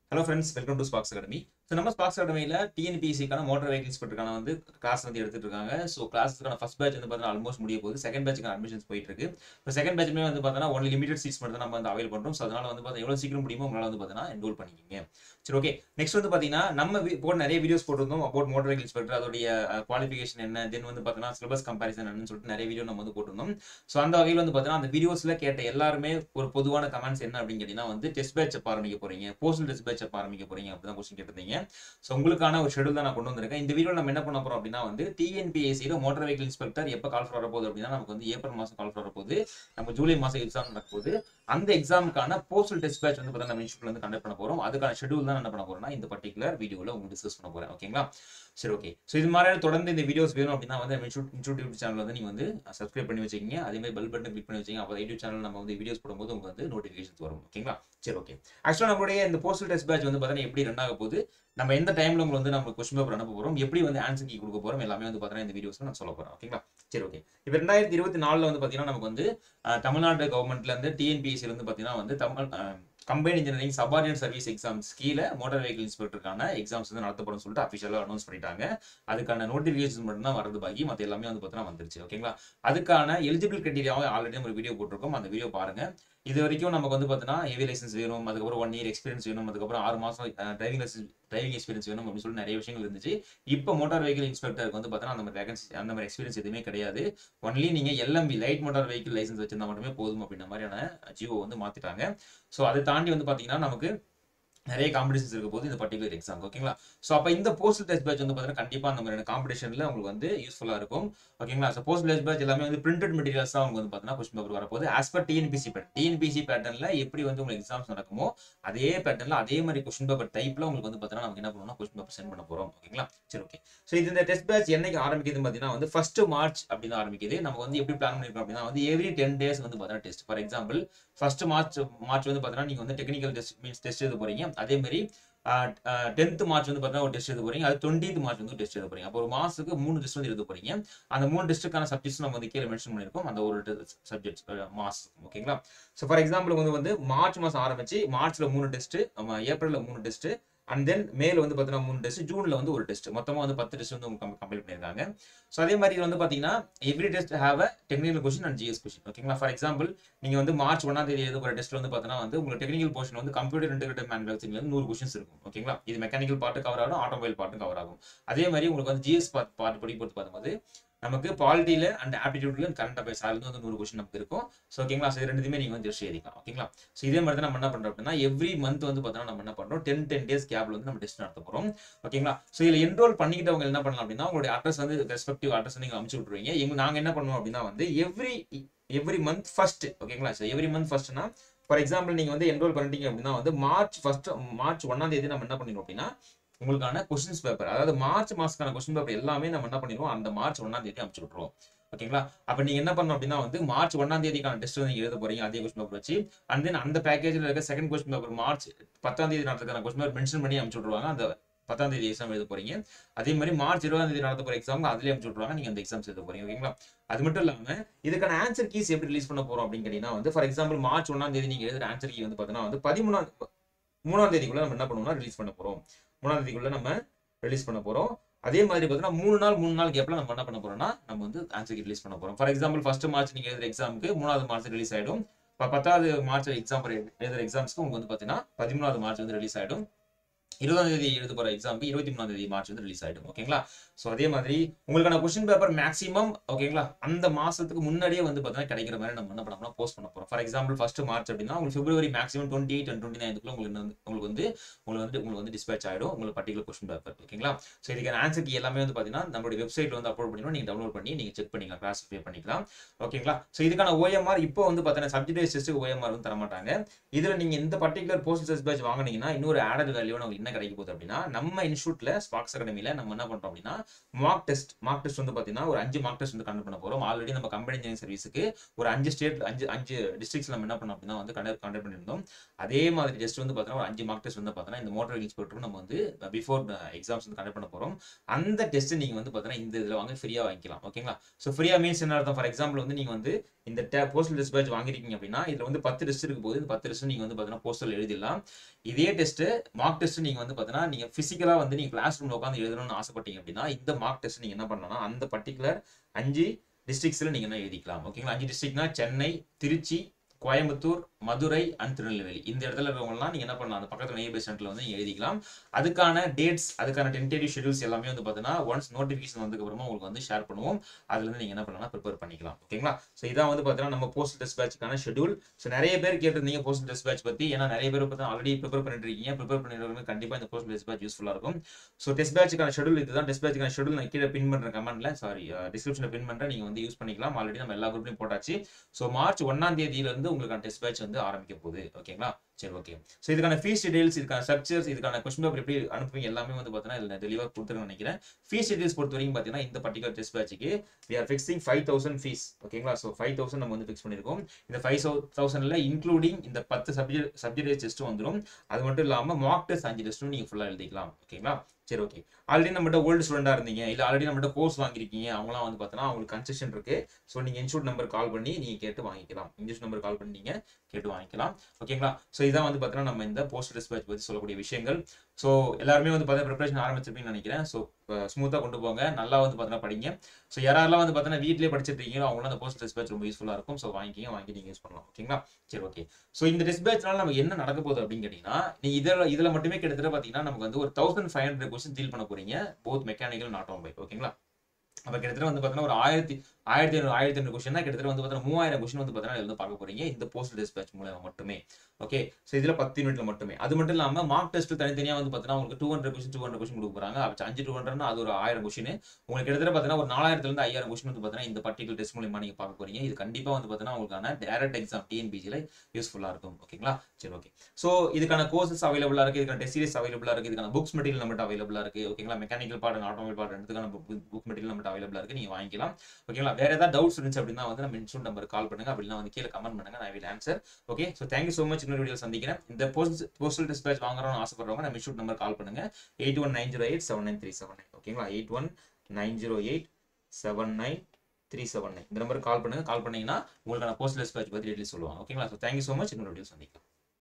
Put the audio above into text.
hello friends welcome to Spox Academy so நம்ம Spox அகாடமியில் டிஎன்பிசிக்கான motor vehicle இன்ஸ்பெக்டருக்கான வந்து class வந்து எடுத்துட்டு இருக்காங்க ஸோ கிளாஸுக்கான ஃபஸ்ட் பேட்ச் வந்து பார்த்தீங்கன்னா ஆல்மோஸ்ட் முடிய போகுது செகண்ட் பேட்சுக்கான அட்மிஷன்ஸ் போயிட்டு இருக்கு இப்போ செகண்ட் பேட்ச்மே வந்து பார்த்தீங்கன்னா ஒன்லி லிமிடெட் சீட்ஸ் மட்டும் தான் நம்ம வந்து அவைல் பண்ணுறோம் ஸோ அதனால வந்து பார்த்தீங்கன்னா எவ்வளோ சீக்கிரம் முடியுமோ உங்களால் வந்து பார்த்தீங்கன்னா என்ரோல் பண்ணிக்கிங்க சரி ஓகே நெக்ஸ்ட் வந்து பார்த்தீங்கன்னா நம்ம வி- போட்டு நிறைய வீடியோஸ் போட்டிருந்தோம் அபவுட் மோட்டர் வெஹிக்கிள் இன்ஸ்பெக்டர் அதோடைய குவாலிஃபிகேஷன் என்ன தென் வந்து பார்த்தீங்கன்னா சிலபஸ் கம்பேரிசன் என்னன்னு சொல்லிட்டு நிறைய வீடியோ நம்ம வந்து போட்டிருந்தோம் ஸோ அந்த வகையில் வந்து பார்த்தீங்கன்னா அந்த வீடியோஸில் கேட்ட எல்லாருமே ஒரு பொதுவான கமெண்ட்ஸ் என்ன அப்படின்னு கேட்டீங்கன்னா வந்து டெஸ்ட் பேட்ச் எப்போ ஆரம்பிக்க போறீங்க போஸ்டல் டெஸ்ட் பேட்ச் எப்போ ஆரம்பிக்க போறீங்க அப்படி தான் கொஸ்டின் கேட்டிருந்தீங்க ஸோ உங்களுக்கான ஒரு ஷெடியூல் தான் நான் கொண்டு வந்திருக்கேன் இந்த வீடியோ நம்ம என்ன பண்ண போறோம் அப்படின்னா வந்து டிஎன்பிஎஸ்சியில் மோட்டார் வெஹிக்கிள் இன்ஸ்பெக்டர் எப்போ கால் வர போகுது அப்படின்னா நமக்கு வந்து ஏப்ரல் மாதம் கால் வர போகுது நம்ம ஜூலை மாதம் எக்ஸாம் நடக்க போகுது அந்த எக்ஸாமுக்கான போஸ்டல் டெஸ்ட் பேட்ச் வந்து பார்த்தீங்கன்னா நம்ம இன்ஸ்டியூட்ல வந்து கண்டக்ட் பண்ண போறோம் அதுக்கான ஷெடியூல் தான் என்ன பண்ண போறோம்னா இந்த பர்டிகுலர் வீடியோவில் உங்களுக்கு டிஸ்கஸ் பண்ண போறேன் ஓகேங்களா சரி ஓகே ஸோ இது மாதிரி தொடர்ந்து இந்த வீடியோஸ் வேணும் அப்படின்னா வந்து நம்ம இன்ஸ்டியூட் இன்ஸ்டியூட் யூடியூப் சேனல் வந்து நீங்கள் வந்து சப்ஸ்கிரைப் பண்ணி வச்சுக்கிங்க அதே மாதிரி பெல் பட்டன் கிளிக் பண்ணி வச்சுங்க அப்போ யூடியூப் சேனல் நம்ம வந்து வீடியோஸ் போடும்போது உங்களுக்கு வந்து நோட்டிஃபிகேஷன்ஸ் வரும் ஓகேங்களா சரி ஓகே ஆக்சுவலாக நம்மளுடைய இந்த போஸ்டல் டெஸ்ட் பேட்ச் வந்து பார்த்தீங்கன்னா எப்படி ரன் ஆக போகுது நம்ம எந்த டைம்ல உங்களுக்கு வந்து நம்ம கொஸ்டின் பேப்பர் அனுப்ப போறோம் எப்படி வந்து ஆன்சர் கீ கொடுக்க போறோம் எல்லாமே வந்து பார்த்தீங்கன்னா இந்த வீடியோஸ்ல நான் சொல்ல போறேன் ஓகேங்களா சரி ஓகே இப்போ ரெண்டாயிரத்தி இருபத்தி நாலுல வந்து பார்த்தீங்கன்னா நமக்கு வந்து அஹ், தமிழ்நாடு கவர்மெண்ட்ல இருந்து டிஎன்பிஎஸ்சில இருந்து பார்த்தீங்கன்னா வந்து Tamil combine engineering subordinate service exams கீழே மோட்டார் வெஹிக்கிள் இன்ஸ்பெக்டருக்கான எக்ஸாம்ஸ் வந்து நடத்தப்படும் சொல்லிட்டு அஃபிஷியலாக அனௌன்ஸ் பண்ணிட்டாங்க அதுக்கான நோட்டிஃபிகேஷன் மட்டும் தான் வரது பாக்கி மற்ற எல்லாமே வந்து பார்த்தீங்கன்னா வந்துருச்சு ஓகேங்களா அதுக்கான எலிஜிபிள் கிரைட்டீரியாவை ஆல்ரெடி நம்ம வீடியோ போட்டிருக்கோம் அந்த வீடியோ பாருங்க இது வரைக்கும் நமக்கு வந்து பார்த்தீங்கன்னா ஹெவி லைசன்ஸ் வேணும் அதுக்கப்புறம் ஒன் இயர் எக்ஸ்பீரியன்ஸ் வேணும் அதுக்கப்புறம் ஆறு மாதம் டிரைவிங் லைசன்ஸ் டிரைவிங் எக்ஸ்பீரியன்ஸ் வேணும் அப்படின்னு சொல்லி நிறைய விஷயங்கள் இருந்துச்சு இப்போ மோட்டார் வெஹிக்கிள் இன்ஸ்பெக்டருக்கு வந்து பார்த்தீங்கன்னா அந்த மாதிரி வேகன்சி அந்த மாதிரி எக்ஸ்பீரியன்ஸ் எதுவுமே கிடையாது ஒன்லி நீங்க LMV light motor vehicle licence வச்சிருந்தா மட்டுமே போதும் அப்படின்ற மாதிரியான ஜியோ வந்து மாத்திட்டாங்க ஸோ அதை தாண்டி வந்து பார்த்தீங்கன்னா நமக்கு நிறைய காம்படிஷன்ஸ் இருக்க போது இந்த பர்டிகுலர் எக்ஸாம் ஓகேங்களா ஸோ அப்போ இந்த போஸ்டல் டெஸ்ட் பேட்ச் வந்து பார்த்தீங்கன்னா கண்டிப்பாக அந்த மாதிரியான காம்படிஷனில் உங்களுக்கு வந்து யூஸ்ஃபுல்லாக இருக்கும் ஓகேங்களா ஸோ போஸ்ட் டெஸ்ட் பேட்ச் எல்லாமே வந்து பிரிண்டட் மெட்டீரியல்ஸ் தான் உங்களுக்கு வந்து பார்த்தீங்கன்னா கொஸ்டின் பேப்பர் வரப்போகுது as per TNPSC pattern TNPSC பேட்டர்னில் எப்படி வந்து உங்களுக்கு எக்ஸாம்ஸ் நடக்குமோ அதே பேட்டர்னில் அதே மாதிரி கொஸ்டின் பேப்பர் டைப்பில் உங்களுக்கு வந்து பார்த்தீங்கன்னா நமக்கு என்ன பண்ணணும்னா கொஸ்டின் பேப்பர் சென்ட் பண்ண போகிறோம் ஓகேங்களா சரி ஓகே ஸோ இது இந்த டெஸ்ட் பேட்ச் என்னைக்கு ஆரம்பிக்குதுன்னு பார்த்தீங்கன்னா வந்து ஃபர்ஸ்ட் மார்ச் அப்படின்னு ஆரம்பிக்குது நம்ம வந்து எப்படி பிளான் பண்ணிருக்கோம் அப்படின்னா வந்து எவ்ரி டென் டேஸ் வந்து பார்த்தீங்கன்னா test for example first March March வந்து பார்த்தீங்கன்னா நீங்கள் வந்து டெக்னிக்கல் டெஸ்ட் மீன்ஸ் டெஸ்ட் எழுத போறீங்க அதே மாதிரி டென்த் மார்ச் வந்து பார்த்தீங்கன்னா ஒரு டெஸ்ட் எழுத போறீங்க அது டுவெண்ட்டி மார்ச் வந்து டெஸ்ட் எழுத போறீங்க அப்போ ஒரு மாசத்துக்கு மூணு டெஸ்ட் வந்து எழுத போறீங்க அந்த மூணு டெஸ்ட்டுக்கான சப்ஜெக்ட்ஸ் நம்ம வந்து கீழே மென்ஷன் பண்ணியிருக்கோம் அந்த ஒரு சப்ஜெக்ட் மாஸ் ஓகேங்களா ஸோ ஃபார் எக்ஸாம்பிள் வந்து வந்து மார்ச் மாதம் ஆரம்பிச்சு மார்ச்ல மூணு டெஸ்ட் ஏப்ரல்ல மூணு டெஸ்ட் அண்ட் தென் மேல வந்து பார்த்தீங்கன்னா மூணு டெஸ்ட் ஜூன்ல வந்து ஒரு டெஸ்ட் மொத்தமாக வந்து பத்து டெஸ்ட் வந்து உங்களுக்கு கம்ப்ளீட் பண்ணியிருக்காங்க ஸோ அதே மாதிரி இது வந்து பார்த்தீங்கன்னா every test have a technical question and GS question ஓகேங்களா ஃபார் எக்ஸாம்பிள் நீங்க வந்து மார்ச் ஒன்றாம் தேதி எழுத போகிற டெஸ்ட் வந்து பார்த்தீங்கன்னா வந்து உங்களுக்கு டெக்னிக்கல் போர்ஷன் வந்து கம்ப்யூட்டர் இன்டெகிரேட்டட் மேனுஃபேக்சரிங் வந்து நூறு கொஸ்டின்ஸ் இருக்கும் ஓகேங்களா இது மெக்கானிக்கல் பார்ட்டு கவர் ஆகும் ஆட்டோமொபைல் பார்ட்டும் கவர் ஆகும் அதே மாதிரி உங்களுக்கு வந்து ஜிஎஸ் பார்ட் பார்ட் படி பொறுத்து பார்க்கும்போது நமக்கு பாலிட்டியில அண்ட் ஆப்டிடியூட்ல கரண்ட் அஃபேர்ஸ் அதுல வந்து நூறு கொஸ்டின் நமக்கு இருக்கும் ஸோ ஓகேங்களா ஸோ இது ரெண்டுமே நீங்க வந்து ஜஸ்ட் எழுதிக்கலாம் ஓகேங்களா ஸோ இதே மாதிரி தான் நம்ம என்ன பண்றோம் அப்படின்னா எவ்ரி மந்த் வந்து பார்த்தோம்னா நம்ம என்ன பண்றோம் டென் டென் டேஸ் கேப்ல வந்து நம்ம டெஸ்ட் நடத்த போறோம் ஓகேங்களா ஸோ இதுல என்ரோல் பண்ணிக்கிட்டவங்க என்ன பண்ணலாம் அப்படின்னா உங்களுடைய அட்ரஸ் வந்து ரெஸ்பெக்டிவ் அட்ரஸ் நீங்க அனுப்பிச்சு விட்டுருவீங்க எங்க நாங்க என்ன பண்ணுவோம் அப்படின்னா வந்து எவ்ரி எவ்ரி மந்த் ஃபர்ஸ்ட் ஓகேங்களா ஸோ எவ்ரி மந்த் ஃபர்ஸ்ட்னா ஃபார் எக்ஸாம்பிள் நீங்க வந்து என்ரோல் பண்ணிட்டீங்க அப்படின்னா வந்து மார்ச் ஃபர்ஸ்ட் மார்ச் ஒன்னாம் தேதி நம்ம என்ன பண்ணிடுவோம் அப்படின்னா உங்களுக்கான கொஸ்டின்ஸ் பேப்பர் அதாவது மார்ச் மாசத்துக்கான கொஸ்டின் பேப்பர் எல்லாமே நம்ம என்ன பண்ணிடுவோம் அந்த மார்ச் ஒன்னாம் தேதி அனுப்பிச்சு விட்டுருவோம் ஓகேங்களா அப்ப நீங்க என்ன பண்ணணும் அப்படின்னா வந்து மார்ச் ஒன்னாம் தேதிக்கான டெஸ்ட் வந்து நீங்க எழுத போறீங்க அதே கொஸ்டின் பேப்பர் வச்சு அண்ட் தென் அந்த பேக்கேஜ்ல இருக்க செகண்ட் கொஸ்டின் பேப்பர் மார்ச் பத்தாம் தேதி நடத்துக்கான கொஸ்டின் பேப்பர் மென்ஷன் பண்ணி அனுப்பிச்சு விட்ருவாங்க அந்த பத்தாம் தேதி எக்ஸாம் எழுத போறீங்க அதே மாதிரி மார்ச் இருபதாம் தேதி நடத்த போற எக்ஸாம் அதுலயே அனுப்பிச்சு விட்ருவாங்க நீங்க அந்த எக்ஸாம்ஸ் எழுத போறீங்க ஓகேங்களா அது மட்டும் இல்லாம இதுக்கான ஆன்சர் கீஸ் எப்படி ரிலீஸ் பண்ண போறோம் அப்படின்னு கேட்டீங்கன்னா வந்து ஃபார் எக்ஸாம்பிள் மார்ச் ஒன்னாம் தேதி நீங்க எழுதுற ஆன்சர் கீ வந்து பாத்தீங்கன்னா வந்து பதிமூணாம் மூணாம் தேதிக்குள்ள நம்ம என்ன பண்ணுவோம்னா ரிலீஸ் பண்ண போறோம் மூணாம் தேதிக்குள்ள நம்ம ரிலீஸ் பண்ண போறோம் அதே மாதிரி பார்த்தீங்கன்னா மூணு நாள் மூணு நாள் கேப்ல நம்ம என்ன பண்ண போறோம்னா நம்ம வந்து ஆன்சர் கீ ரிலீஸ் பண்ண போறோம் ஃபார் எக்ஸாம்பிள் ஃபர்ஸ்ட் மார்ச் நீங்க எழுதுற எக்ஸாமுக்கு மூணாவது மார்ச் ரிலீஸ் ஆயிடும் இப்போ பத்தாவது மார்ச் எக்ஸாம் எழுதுற எக்ஸாம்ஸ்க்கு உங்களுக்கு வந்து பார்த்தீங்கன்னா பதிமூணாவது மார்ச் வந்து ரிலீஸ் ஆயிடும் இருபதாம் தேதி எழுத போற எக்ஸாமுக்கு இருபத்தி மூணாம் தேதி மார்ச் வந்து ரிலீஸ் ஆயிடும் ஓகேங்களா ஸோ அதே மாதிரி உங்களுக்கான கொஸ்டின் பேப்பர் மேக்ஸிமம் ஓகேங்களா அந்த மாசத்துக்கு முன்னாடியே வந்து பார்த்தீங்கன்னா கிடைக்கிற மாதிரி நம்ம என்ன பண்ண போஸ்ட் பண்ண போறோம் ஃபார் எக்ஸாம்பிள் ஃபர்ஸ்ட் மார்ச் அப்படின்னா உங்களுக்கு February maximum twenty eight and twenty நைனுக்குள்ள உங்களுக்கு வந்து உங்களுக்கு வந்து உங்களுக்கு வந்து உங்களுக்கு வந்து டிஸ்பேச் ஆயிடும் உங்களுக்கு பர்டிகுலர் கொஸ்டின் பேப்பர் ஓகேங்களா ஸோ இதுக்கான ஆன்சர் கீ எல்லாமே வந்து பார்த்தீங்கன்னா நம்மளுடைய வெப்சைட்ல வந்து அப்லோட் பண்ணிடும் நீங்க டவுன்லோட் பண்ணி நீங்க செக் பண்ணிக்கலாம் கிளாஸ் பே பண்ணிக்கலாம் ஓகேங்களா ஸோ இதுக்கான ஓஎம்ஆர் இப்போ வந்து பார்த்தீங்கன்னா சப்ஜெக்ட் வைஸ் டெஸ்ட்டுக்கு ஓஎம்ஆர் வந்து தர மாட்டாங்க இதுல நீங்க இந்த பர்டிகுலர் போஸ்ட் டெஸ்ட் பேட்ச் வாங்குனீங்கன்னா இன்னொரு ஆடட் வேல்யூ உங்களுக்கு என்ன என்ன கிடைக்க போகுது அப்படின்னா நம்ம இன்ஸ்டியூட்ல ஸ்பாக்ஸ் அகாடமில நம்ம என்ன பண்றோம் அப்படின்னா மார்க் டெஸ்ட் மார்க் டெஸ்ட் வந்து பாத்தீங்கன்னா ஒரு அஞ்சு மார்க் டெஸ்ட் வந்து கண்டக்ட் பண்ண போறோம் ஆல்ரெடி நம்ம கம்பெனி இன்ஜினியரிங் சர்வீஸுக்கு ஒரு அஞ்சு ஸ்டேட் அஞ்சு அஞ்சு டிஸ்ட்ரிக்ஸ் நம்ம என்ன பண்ணோம் அப்படின்னா வந்து கண்டக்ட் கண்டக்ட் பண்ணியிருந்தோம் அதே மாதிரி டெஸ்ட் வந்து பார்த்தீங்கன்னா ஒரு அஞ்சு மார்க் டெஸ்ட் வந்து பார்த்தீங்கன்னா இந்த மோட்டர் வெஹிக்ஸ் போட்டு நம்ம வந்து பிஃபோர் எக்ஸாம்ஸ் வந்து கண்டக்ட் பண்ண போறோம் அந்த டெஸ்ட் நீங்க வந்து பார்த்தீங்கன்னா இந்த இதில் வாங்க ஃப்ரீயா வாங்கிக்கலாம் ஓகேங்களா ஸோ ஃப்ரீயா மீன்ஸ் என்ன அர்த்தம் ஃபார் எக்ஸாம்பிள் வந்து நீங்க வந்து இந்த போஸ்டல் டெஸ்ட் பேட்ச் வாங்கிருக்கீங்க அப்படின்னா இதுல வந்து பத்து டெஸ்ட் இருக்கு போது இந்த பத்து டெஸ்ட் நீங்க வந்து பார்த்தீங்கன்னா போஸ்டல் எழுதிடலாம் இதே டெஸ்ட் மார்க் டெஸ்ட் நீங்க வந்து பார்த்தீங்கன்னா நீங்க பிசிக்கலா வந்து நீங்க கிளாஸ் ரூம்ல உட்காந்து எழுதணும்னு ஆசைப்பட்டீங்க அப்படின்னா இந்த மார்க் டெஸ்ட் நீங்க என்ன பண்ணலாம்னா அந்த பர்டிகுலர் அஞ்சு டிஸ்ட்ரிக்ஸ்ல நீங்க என்ன எழுதிக்கலாம் ஓகேங்களா அஞ்சு டிஸ்ட்ரிக்ட்னா சென்னை திருச்சி கோயம்புத்தூர் மதுரை அண்ட் திருநெல்வேலி இந்த இடத்துல இருக்கவங்கலாம் நீங்க என்ன பண்ணலாம் அந்த பக்கத்துல நியர் பை சென்டர்ல வந்து நீங்க எழுதிக்கலாம் அதுக்கான டேட்ஸ் அதுக்கான டென்டேட்டிவ் ஷெடியூல்ஸ் எல்லாமே வந்து பார்த்தீங்கன்னா ஒன்ஸ் நோட்டிஃபிகேஷன் வந்ததுக்கு அப்புறமா உங்களுக்கு வந்து ஷேர் பண்ணுவோம் அதுல இருந்து நீங்க என்ன பண்ணலாம் ப்ரிப்பேர் பண்ணிக்கலாம் ஓகேங்களா ஸோ இதான் வந்து பார்த்தீங்கன்னா நம்ம போஸ்ட் டெஸ்ட் பேட்ச்க்கான ஷெடியூல் ஸோ நிறைய பேர் கேட்டிருந்தீங்க போஸ்ட் டெஸ்ட் பேட்ச் பத்தி ஏன்னா நிறைய பேர் பார்த்தா ஆல்ரெடி ப்ரிப்பேர் பண்ணிட்டு இருக்கீங்க ப்ரிப்பேர் பண்ணிட்டு கண்டிப்பா இந்த போஸ்ட் டெஸ்ட் பேட்ச் யூஸ்ஃபுல்லா இருக்கும் ஸோ டெஸ்ட் பேட்ச்க்கான ஷெடியூல் இதுதான் டெஸ்ட் பேட்ச்க்கான ஷெடியூல் நான் கீழே பின் பண்றேன் கமெண்ட்ல சாரி டிஸ்கிரிப்ஷனில் பின் பண்றேன் நீங்க வந்து யூஸ் பண்ணிக்கலாம் ஆல்ரெடி நம்ம எல்லா குரூப்லையும் போட்டாச்சு ஸோ மார்ச் ஒன்னாம் தேதியில இருந்து உங்களுக்கான டெஸ்ட் பேட்ச் வந்து ஆரம்பிக்க போகுது ஓகேங்களா சரி ஓகே ஸோ இதுக்கான ஃபீஸ் டீடைல்ஸ் இதுக்கான ஸ்ட்ரக்சர்ஸ் இதுக்கான கொஸ்டின் பேப்பர் எப்படி அனுப்புவீங்க எல்லாமே வந்து பார்த்தீங்கன்னா இதில் தெளிவாக கொடுத்துருன்னு நினைக்கிறேன் ஃபீஸ் டீடைல்ஸ் பொறுத்த வரைக்கும் பார்த்தீங்கன்னா இந்த பர்டிகுலர் டெஸ்ட் பேட்சுக்கு we are fixing five thousand fees ஓகேங்களா ஸோ ஃபைவ் தௌசண்ட் நம்ம வந்து ஃபிக்ஸ் பண்ணியிருக்கோம் இந்த ஃபைவ் தௌசண்ட்ல இன்க்ளூடிங் இந்த பத்து சப்ஜெக்ட் சப்ஜெக்ட் டெஸ்ட்டும் வந்துடும் அது மட்டும் இல்லாமல் மார்க் டெஸ்ட் அஞ்சு டெஸ்ட்டும் நீங்கள் ஃபுல்லாக எழுதிக்கலாம் ஓகேங்களா சரி ஓகே ஆல்ரெடி நம்மகிட்ட ஓல்டு ஸ்டூடெண்டாக இருந்தீங்க இல்லை ஆல்ரெடி நம்மகிட்ட கோர்ஸ் வாங்கியிருக்கீங்க அவங்களாம் வந்து பார்த்தோன்னா அவங்களுக்கு கன்செஷன் இருக்கு ஸோ நீங்கள் இன்ஸ்டியூட் நம்பர் கால் பண்ணி நீங்கள் கேட்டு வாங்கிக்கலாம் இன்ஸ்டியூட் நம்பர் கால் பண்ணி நீங்கள் கேட்டு வாங்கிக்கலாம் ஓகேங்களா ஸோ இதான் வந்து பார்த்தீங்கன்னா நம்ம இந்த போஸ்ட் டிஸ்பேச் பற்றி சொல்லக்கூடிய விஷயங்கள் ஸோ எல்லாருமே வந்து பார்த்தீங்கன்னா ப்ரிப்பரேஷன் ஆரம்பிச்சிருப்பீங்கன்னு நினைக்கிறேன் ஸோ ஸ்மூத்தாக கொண்டு போங்க நல்லா வந்து பார்த்தீங்கன்னா படிங்க ஸோ யாரெல்லாம் வந்து பார்த்தீங்கன்னா வீட்டிலே படிச்சிட்டு இருக்கீங்களோ அவங்களாம் அந்த போஸ்ட் டிஸ்பேச் ரொம்ப யூஸ்ஃபுல்லாக இருக்கும் ஸோ வாங்கிக்கிங்க வாங்கி நீங்கள் யூஸ் பண்ணலாம் ஓகேங்களா சரி ஓகே ஸோ இந்த டிஸ்பேச்னால நமக்கு என்ன நடக்க போகுது அப்படின்னு கேட்டிங்கன்னா நீ இதில் இதில் மட்டுமே கிட்டத்தட்ட பார்த்தீங்கன்னா நமக்கு வந்து ஒரு thousand five hundred question deal பண்ண போறீங்க both mechanical not on bike ஓகேங்களா அப்போ கிட்டத்தட்ட வந்து பார்த்தீங்கன்னா ஒரு ஆயிரத்தி ஆயிரத்தி ஐநூறு ஆயிரத்தி ஐநூறு கொஸ்டின் கிட்டத்தட்ட வந்து பார்த்தீங்கன்னா மூவாயிரம் கொஸ்டின் வந்து பார்த்தீங்கன்னா வந்து பார்க்க போறீங்க இந்த போஸ்ட் டிஸ்பேச் மூலம் மட்டுமே ஓகே ஸோ இதில் பத்து யூனிட்ல மட்டுமே அது மட்டும் இல்லாமல் மார்க் டெஸ்ட் தனித்தனியாக வந்து பார்த்தீங்கன்னா உங்களுக்கு two hundred question two hundred question கொடுக்க போறாங்க அப்போ அஞ்சு டூ ஹண்ட்ரட்னா அது ஒரு ஆயிரம் கொஸ்டின் உங்களுக்கு கிட்டத்தட்ட பார்த்தீங்கன்னா ஒரு நாலாயிரத்துலேருந்து ஐயாயிரம் கொஸ்டின் வந்து பார்த்தீங்கன்னா இந்த பர்டிகுலர் டெஸ்ட் மூலியமா நீங்கள் பார்க்க போறீங்க இது கண்டிப்பாக வந்து பார்த்தீங்கன்னா உங்களுக்கான டேரக்ட் எக்ஸாம் டிஎன்பிஜியில் யூஸ்ஃபுல்லாக இருக்கும் ஓகேங்களா சரி ஓகே ஸோ இதுக்கான கோர்சஸ் அவைலபிளாக இருக்குது இதுக்கான டெஸ்ட் சீரிஸ் அவைலபிளாக இருக்குது இதுக்கான புக்ஸ் மெட்டீரியல் நம்மகிட்ட அவைலபிளாக இருக்குது ஓகேங்களா மெக்கானிக்கல் பார்ட் ஆட்டோமொபைல் பார்ட் ரெண்டுக்கான புக் மெட்டீரியல் நம்மகிட்ட அவைலபிளாக இருக்குது நீங்கள் வாங்கிக்கலாம் ஓகேங்களா வேற ஏதாவது டவுட்ஸ் இருந்துச்சு அப்படின்னா வந்து நம்ம இன்ஸ்டியூட் நம்பர் கால் பண்ணுங்க அப்படின்னா வந்து கீழே கமெண்ட் பண்ணுங்க நான் will answer okay so thank you so much இன்னொரு வீடியோ சந்திக்கிறேன் இந்த போஸ்ட் போஸ்டல் டிஸ்பேச் வாங்குறோம்னு ஆசைப்படுறவங்க நம்ம இன்ஸ்டியூட் நம்பர் கால் பண்ணுங்க eight one nine zero eight seven nine three seven nine ஓகேங்களா eight one nine zero eight seven nine three seven nine இந்த நம்பருக்கு கால் பண்ணுங்க கால் பண்ணீங்கன்னா உங்களுக்கான போஸ்டல் டிஸ்பேச் பற்றி டீட்டெயில்ஸ் சொல்லுவாங்க ஓகேங்களா ஸோ தேங்க்யூ ஸோ மச் இன்னொரு வீடியோ சந்திக்கலாம்